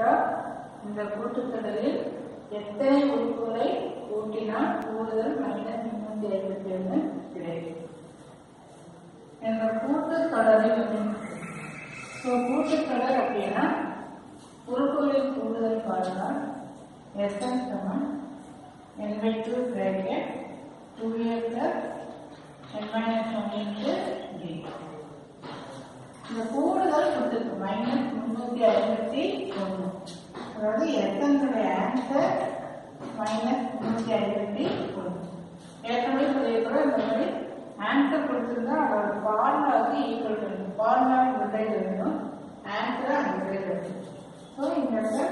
பெற்றா இந்த கூட்டுத்தொடரில் எத்தனை உறுப்புகளை கூட்டினால் கூடுதல் மைனஸ் முன்னூத்தி ஐம்பத்தி ஒன்று கிடைக்கும் இந்த கூட்டுத்தொடரில் அப்படின்னு ஸோ கூட்டுத்தொடர் அப்படின்னா உறுப்புகளின் கூடுதல் பாருங்கள் எஸ்என் சமம் n by 2 bracket 2a plus n minus 1 into d. இந்த கூடுதல் கொடுத்துருக்கு மைனஸ் முன்னூத்தி ஐம்பத்தி ஒன்று அதாவது எத்தனுடைய ஆன்சர் மைனஸ் முன்னூத்தி ஐம்பத்தி ஒன்று ஏற்கனவே சொல்லியிருக்கிறோம் இந்த மாதிரி ஆன்சர் கொடுத்துருந்தா அதோட ஃபார்முலாவுக்கு ஈக்குவல் பண்ணணும் ஃபார்முலா இந்த சைடு இருக்கணும் ஆன்சரை அந்த சைடு இருக்கணும் ஸோ இந்த இடத்துல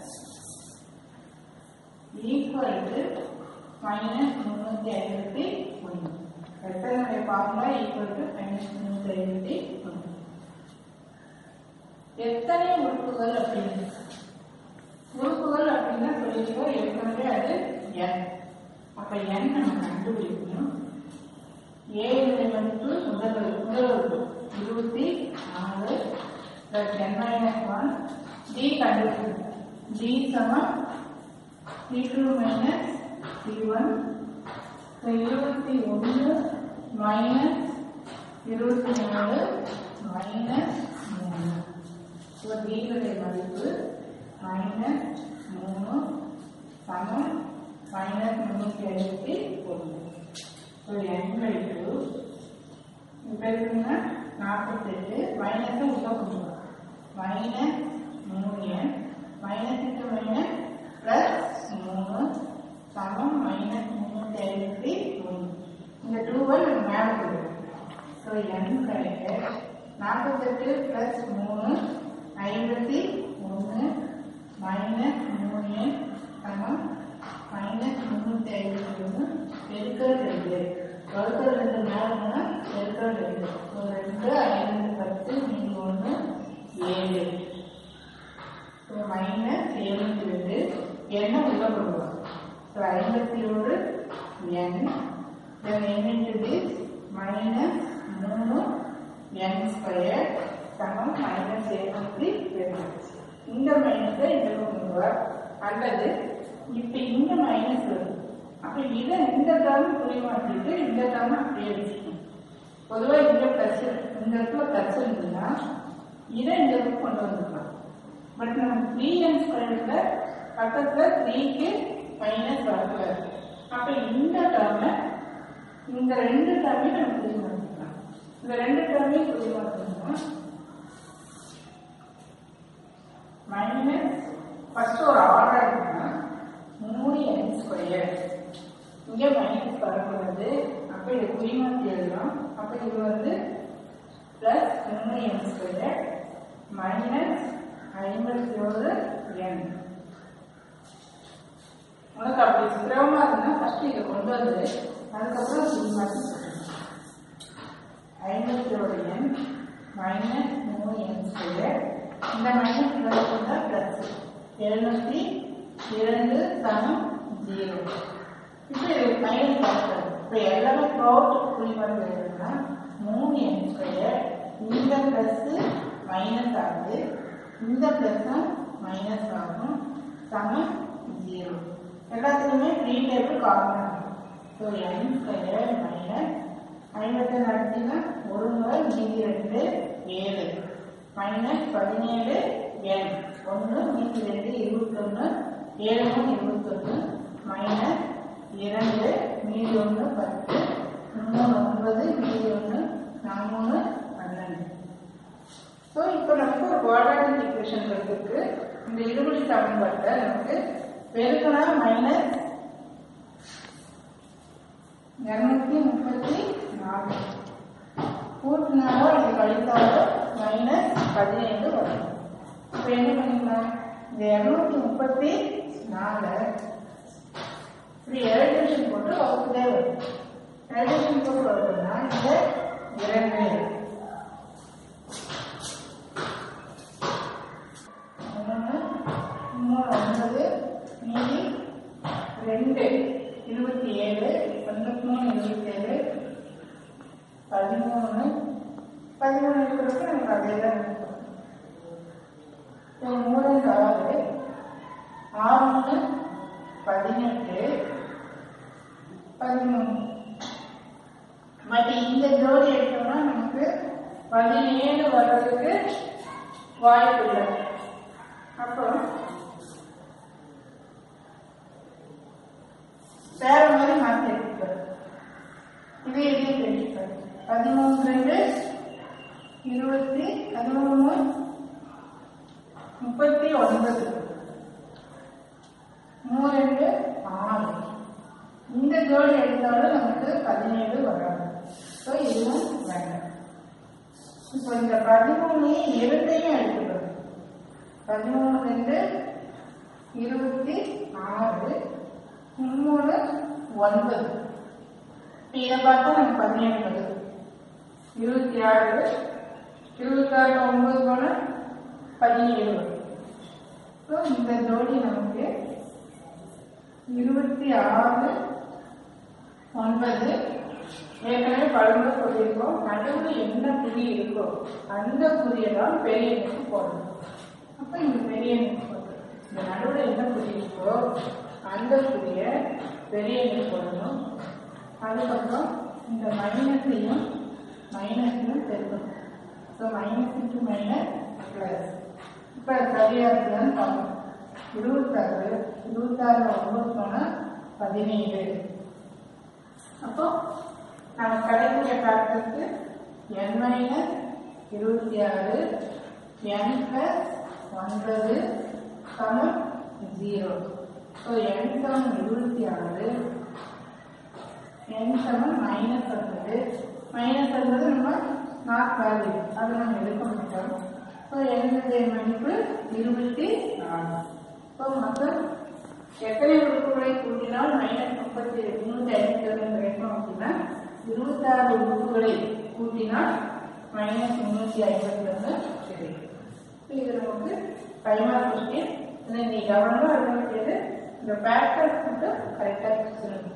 ஈக்குவல் டு மைனஸ் முன்னூத்தி ஐம்பத்தி ஒன்று எத்தனுடைய ஃபார்முலா ஈக்குவல் டு மைனஸ் முன்னூத்தி ஐம்பத்தி ஒன்று எத்தனை உறுப்புகள் அப்படின்னு உறுப்புகள் அப்படின்னா சொல்லியிருக்கோம் ஏற்கனவே அது n அப்ப n நம்ம கண்டுபிடிக்கணும் ஏழுடைய மதிப்பு முதல் முதல் உறுப்பு இருபத்தி நாலு plus n minus one d கண்டுபிடிக்கணும் டி சமம் t two minus t one இருபத்தி ஒன்று மைனஸ் இருபத்தி நாலு மைனஸ் மூணு ஸோ டிகளுடைய மதிப்பு மைனஸ் மூணு சமம் மைனஸ் முந்நூற்றி எழுபத்தி ஒன்று ஸோ என் பை டூ இப்போ இருக்குன்னா நாற்பத்தெட்டு மைனஸை உள்ள கொண்டு வரும் மைனஸ் மூணு n minus into minus plus மூணு சமம் மைனஸ் முந்நூற்றி ஐம்பத்தி ஒன்று இந்த டூவை நம்ம மேலே போடுவோம் ஸோ என் கிடைக்க நாற்பத்தெட்டு ப்ளஸ் மூணு ஐம்பத்தி ஒன்று மைனஸ் மூணு சமம் மைனஸ் முந்நூற்றி ஐம்பத்தி ஒன்று பெருக்கல் ரெண்டு வகுத்தல் ரெண்டு மேலே பெருக்கல் ரெண்டு ஸோ ரெண்டு ஐந்து பத்து மீதி ஒன்று ஏழு ஸோ மைனஸ் எழுபத்தி ரெண்டு என்ன உள்ள போடுவோம் ஸோ ஐம்பத்தி ஒரு n then n into this minus மூணு n ஸ்கொயர் சமம் மைனஸ் எழுநூத்தி ரெண்டு இந்த மைனஸை இந்த கொண்டு வா அல்லது இப்போ இந்த மைனஸ் வரும் அப்போ இதை இந்த டேர்ம் புரியமாட்டிட்டு இந்த டேர்ம் அப்படியே வச்சுக்கணும் பொதுவாக இந்த ப்ளஸ் இந்த இடத்துல ப்ளஸ் இருந்ததுன்னா இதை இந்த இடத்துக்கு கொண்டு வந்துக்கலாம் பட் நம்ம த்ரீ என் ஸ்கொயர்ல பக்கத்துல த்ரீக்கு மைனஸ் வரக்கூடாது அப்ப இந்த டேர்மை இந்த ரெண்டு டேர்மையும் நம்ம புரிய மாட்டோம் இந்த ரெண்டு டேர்மையும் புரிய மாட்டோம்னா மைனஸ் ஃபர்ஸ்ட் ஒரு ஆர்டர் இருக்குன்னா மூணு என் ஸ்கொயர் இங்க மைனஸ் வரக்கூடாது அப்ப இது குறிமாத்தி எழுதலாம் அப்ப இது வந்து பிளஸ் மூணு என் ஸ்கொயர் மைனஸ் ஐம்பத்தி ஒரு என் உனக்கு அப்படி சிரமமா இருந்தா ஃபர்ஸ்ட் இதை கொண்டு வந்து அதுக்கப்புறம் குறிமாத்தி சொல்லணும் ஐம்பத்தி ஒரு என் மைனஸ் மூணு என் ஸ்கொயர் இந்த மைனஸ் பிளஸ் வந்தா பிளஸ் எழுநூத்தி இரண்டு சமம் ஜீரோ இப்போ இது மைனஸ் பார்க்கறது இப்போ எல்லாமே ப்ரோட் குறிப்பாக எழுதுனா மூணு என் ஸ்கொயர் இந்த ப்ளஸ் மைனஸ் ஆகுது இந்த ப்ளஸ்ஸும் மைனஸ் ஆகும் சமம் ஜீரோ எல்லாத்துக்குமே த்ரீ டைப்பு காமன் ஆகும் ஸோ என் ஸ்கொயர் மைனஸ் ஐம்பத்தி நடத்தினா ஒரு முறை மீதி ரெண்டு ஏழு மைனஸ் பதினேழு என் ஒன்று மீதி ரெண்டு இருபத்தொன்று ஏழு மூணு இருபத்தொன்று மைனஸ் இரண்டு மீதி ஒன்று பத்து மூணு ஒன்பது மீதி ஒன்று நாலு மூணு பன்னெண்டு ஸோ இப்போ நமக்கு ஒரு குவாட்ராட்டிக் ஈக்குவேஷன் இருக்கு இந்த இருபடி சமன்பாட்டை நமக்கு பெருக்கினா மைனஸ் இரநூத்தி முப்பத்தி நாலு கூட்டினாலோ இது கழித்தாலோ மைனஸ் பதினேழு வரும் இப்போ என்ன பண்ணிக்கலாம் இந்த இரநூத்தி முப்பத்தி நாலு இப்படி எலக்ட்ரிஷன் போட்டு வகுப்புதே வரும் எலக்ட்ரிஷன் போட்டு வருதுன்னா இந்த இரண்டு மூணு மூணு ஒன்பது மீதி ரெண்டு இருபத்தி ஏழு தொண்ணூத்தி மூணு இருபத்தி ஏழு பதிமூணு பதிமூணு இருக்கிறதுக்கு நமக்கு அதே தான் இருக்கும் ஸோ மூணு ஆறு பதிமூணு முப்பத்தி ஒன்பது மூணு ரெண்டு ஆறு இந்த ஜோடி எடுத்தாலும் நமக்கு பதினேழு வராது ஸோ இதுவும் வேண்டாம் இப்போ இந்த பதிமூணு இரண்டையும் எடுத்துக்கணும் பதிமூணு ரெண்டு இருபத்தி ஆறு மூணு ஒன்பது இப்ப இதை பார்த்தா நமக்கு பதினேழு வருது இருபத்தி ஆறு இருபத்தாறு ஒன்பது போன பதினேழு வரும் ஸோ இந்த ஜோடி நமக்கு இருபத்தி ஆறு ஒன்பது ஏற்கனவே பழமுறை சொல்லியிருக்கோம் நடுவில் என்ன குறி இருக்கோ அந்த குறியை தான் பெரிய எண்ணுக்கு போடணும் அப்போ இந்த பெரிய எண்ணுக்கு போடணும் இந்த நடுவில் என்ன குறி இருக்கோ அந்த குறியை பெரிய எண்ணுக்கு போடணும் அதுக்கப்புறம் இந்த மைனஸையும் மைனஸையும் பெருக்கணும் so minus into minus plus இப்போ சரியாக இருக்குதான்னு பார்க்கணும் இருபத்தாறு இருபத்தாறு ஒன்பது போனால் பதினேழு அப்போ நம்ம கிடைக்கிற ஃபேக்டர்க்கு n மைனஸ் இருபத்தி ஆறு n பிளஸ் ஒன்பது சமம் ஜீரோ ஸோ n சமம் இருபத்தி ஆறு n சமம் மைனஸ் ஒன்பது மைனஸ் ஒன்பது நம்ம நாட் வேல்யூ அதை நம்ம எடுக்க மாட்டோம் ஸோ என்னுடைய மதிப்பு இருபத்தி நாலு ஸோ மொத்தம் எத்தனை உறுப்புகளை கூட்டினால் மைனஸ் முப்பத்தி முன்னூத்தி ஐம்பத்தி ஒன்று கிடைக்கும் அப்படின்னா இருபத்தாறு உறுப்புகளை கூட்டினால் மைனஸ் முன்னூத்தி ஐம்பத்தி ஒன்று கிடைக்கும் இது நமக்கு ஃபைவ் மார்க் கொஸ்டின் இதை நீ கவனமாக எழுத வேண்டியது இந்த பேட்டர்ஸ் மட்டும் கரெக்டாக சொல்லணும்